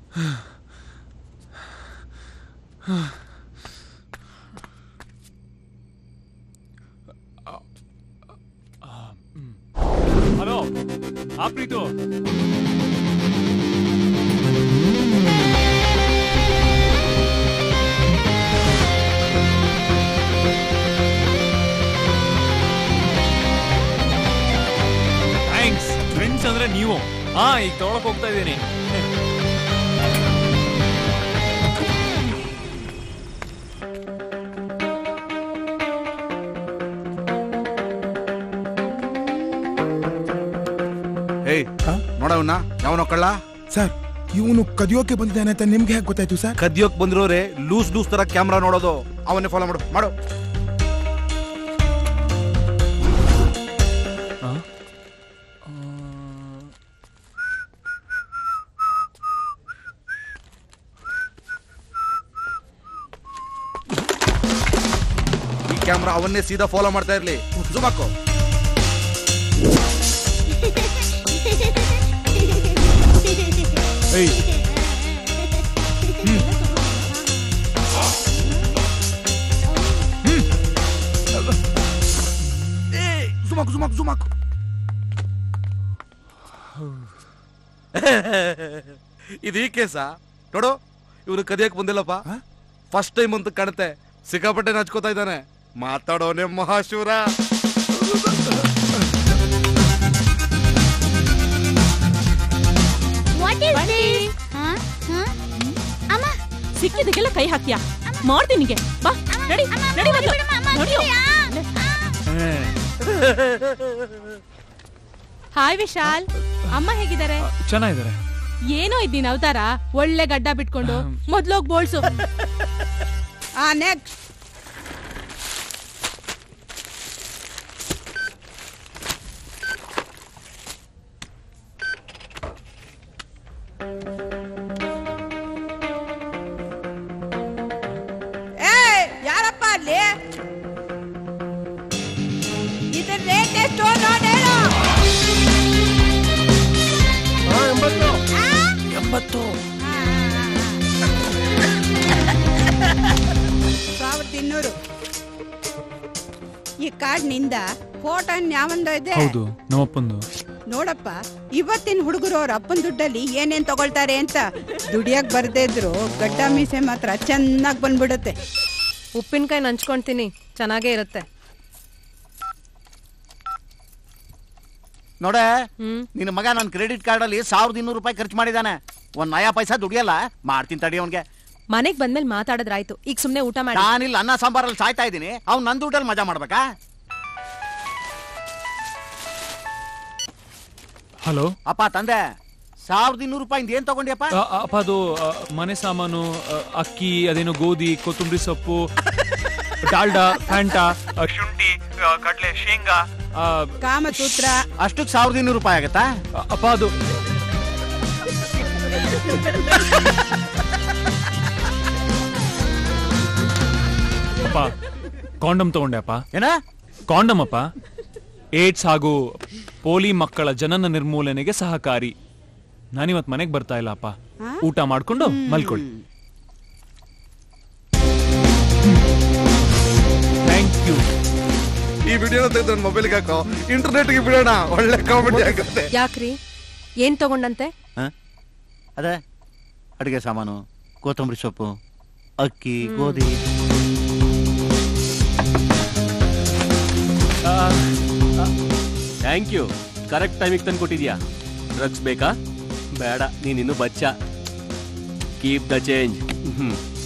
Hello ಹಾ Preethu thanks friends ಅಂದ್ರೆ ನೀವು ಹಾ ಈಗ ತಗೊಳಕ್ ಹೋಗ್ತಾ ಇದ್ದೀನಿ ಏಯ್ ನೋಡವನ್ನ ಯಾವನೋ ಕಳ್ಳ ಸರ್ ಇವನು ಕದಿಯೋಕೆ ಬಂದಿದ್ದಾನೆ ಅಂತ ನಿಮ್ಗೆ ಹೇಗೆ ಗೊತ್ತಾಯ್ತು ಸರ್ ಕದಿಯೋಕ್ ಬಂದಿರೋರೆ ಲೂಸ್ ಲೂಸ್ ತರ ಕ್ಯಾಮ್ರಾ ನೋಡೋದು ಅವನ್ನೇ ಫಾಲೋ ಮಾಡು ಮಾಡು ಈ ಕ್ಯಾಮ್ರಾ ಅವನ್ನೇ ಸೀದಾ ಫಾಲೋ ಮಾಡ್ತಾ ಇರ್ಲಿ ಜೂಮ್ ಹಾಕು ಏಯ್ ಜೂಮ್ ಹಾಕು ಜೂಮ್ ಹಾಕು ಜೂಮ್ ಹಾಕು ಇದು ಈ ಕೇಸ ನೋಡು ಇವನು ಕದಿಯಕ್ ಬಂದಿಲ್ಲಪ್ಪ ಫಸ್ಟ್ ಟೈಮ್ ಅಂತ ಕಾಣುತ್ತೆ ಸಿಕ್ಕಾಪಟ್ಟೆ ನಚ್ಕೋತಾ ಇದ್ದಾನೆ ಮಾತಾಡೋನೆ ಮಹಾಶೂರ ವಾಟ್ ಇಸ್ ದಿಸ್ ಅಮ್ಮ ಸಿಕ್ಕಿದಕ್ಕೆಲ್ಲ ಕೈ ಹಾಕ್ಯಾ ಮಾಡ್ತೀನಿ ನಿಗೆ ಬಾ ನಡಿ ನಡಿ ಮೊದ್ಲು. ನಡಿಯೋ. ಹಾಯ್ ವಿಶಾಲ್ ಅಮ್ಮ ಹೇಗಿದ್ದಾರೆ ಚೆನ್ನಾಗಿದ್ದಾರೆ ಏನೋ ಇದ್ದೀನಿ ಅವತಾರ ಒಳ್ಳೆ ಗಡ್ಡ ಬಿಟ್ಕೊಂಡು ಮೊದ್ಲೋಗ್ ಬೋಳ್ಸು ಆ ನೆಕ್ಸ್ಟ್ ಏ ಯಾರಪ್ಪ ಅಲ್ಲಿ ಇದ್ರ ರೇಟ್ ಎಷ್ಟು ನೋಡಿ ಹೇಳು ಎಂಬತ್ತು ಸಾವಿರದ ಇನ್ನೂರು ಈ ಕಾರ್ಡ್ನಿಂದ ಫೋಟೋ ಯಾವಂದ ಇದೆ ಹೌದು ನಮ್ಮಪ್ಪಂದು ನೋಡಪ್ಪ ಇವತ್ತಿನ ಹುಡುಗರು ಅವ್ರ ಅಪ್ಪನ ದುಡ್ಡಲ್ಲಿ ಏನೇನ್ ತಗೊಳ್ತಾರೆ ಅಂತ ದುಡಿಯಕ್ ಬರ್ದೇ ಇದ್ರು ಗಡ್ಡ ಮೀಸೆ ಮಾತ್ರ ಚೆನ್ನಾಗ್ ಬಂದ್ಬಿಡುತ್ತೆ ಉಪ್ಪಿನಕಾಯಿ ನಂಚ್ಕೊಂತೀನಿ ಚೆನ್ನಾಗೇ ಇರುತ್ತೆ ನೋಡೆ ಹ್ಮ್ ನಿನ್ನ ಮಗ ನನ್ನ ಕ್ರೆಡಿಟ್ ಕಾರ್ಡ್ ಅಲ್ಲಿ ಸಾವಿರದ ಇನ್ನೂರು ರೂಪಾಯಿ ಖರ್ಚು ಮಾಡಿದಾನೆ ಒಂದ್ ನಯಾ ಪೈಸಾ ದುಡಿಯಲ್ಲ ಮಾಡ್ತೀನಿ ತಡಿ ಅವನ್ಗೆ ಮನೆಗ್ ಬಂದ್ಮೇಲೆ ಮಾತಾಡಿದ್ರಾಯ್ತು ಈಗ ಸುಮ್ನೆ ಊಟ ಮಾಡಿ ನಾನಿಲ್ಲಿ ಅನ್ನ ಸಾಂಬಾರಲ್ಲಿ ಸಾಯ್ತಾ ಇದ್ದೀನಿ ಅವ್ನು ನನ್ನ ದುಡ್ಡಲ್ಲಿ ಮಜಾ ಮಾಡ್ಬೇಕಾ ಹಲೋ ಅಪ್ಪ ತಂದೆ ಸಾವಿರದ ಇನ್ನೂರು ರೂಪಾಯಿಂದ ಏನ್ ತಗೊಂಡಿಯಪ್ಪ ಅಪ್ಪ ಅದು ಆ, ಮನೆ ಸಾಮಾನು ಆ, ಅಕ್ಕಿ ಅದೇನೋ ಗೋಧಿ ಕೊತ್ತಂಬರಿ ಸೊಪ್ಪು ಡಾಲ್ಡಾ ಫ್ಯಾಂಟಾ ಆ, ಶುಂಠಿ ಆ, ಕಡ್ಲೆ ಶೇಂಗಾ ಆ, ಕಾಮಸೂತ್ರ ಅಷ್ಟಕ್ಕೆ ಸಾವಿರದ ಇನ್ನೂರು ರೂಪಾಯಿ ಆಗತ್ತಾ ಆ, ಅಪ್ಪ ಅದು ಅಪ್ಪ ಕಾಂಡಮ್ ತಗೊಂಡೆ ಅಪ್ಪ ಏನ ಕಾಂಡಮ್ ಅಪ್ಪ ಏಡ್ಸ್ ಹಾಗೂ ಪೋಲಿ ಮಕ್ಕಳ ಜನನ ನಿರ್ಮೂಲನೆಗೆ ಸಹಕಾರಿ ನಾನಿವತ್ ಮನೆಗೆ ಬರ್ತಾ ಇಲ್ಲ ಅಪ್ಪ ಊಟ ಮಾಡ್ಕೊಂಡು ಮಲ್ಕೊಳ್ಳಿ ಥ್ಯಾಂಕ್ ಯು ಈ ವಿಡಿಯೋನ ತೆಗೆದು ನನ್ನ ಮೊಬೈಲ್ಗೆ ಹಾಕೋ ಇಂಟರ್ನೆಟ್ಗೆ ಬಿಡೋಣ ಒಳ್ಳೆ ಕಾಮಿಡಿ ಆಗುತ್ತೆ ಯಾಕ್ರಿ ಏನ್ ತಗೊಂಡಂತೆ ಹ? ಅದೇ ಅಡುಗೆ ಸಾಮಾನು ಕೊತ್ತಂಬರಿ ಸೊಪ್ಪು ಅಕ್ಕಿ ಗೋಧಿ ಥ್ಯಾಂಕ್ ಯು ಕರೆಕ್ಟ್ ಟೈಮಿಗೆ ತಂದು ಕೊಟ್ಟಿದ್ಯಾ ಡ್ರಗ್ಸ್ ಬೇಕಾ ಬೇಡ ನೀನಿನ್ನು ಬಚ್ಚ ಕೀಪ್ ದ ಚೇಂಜ್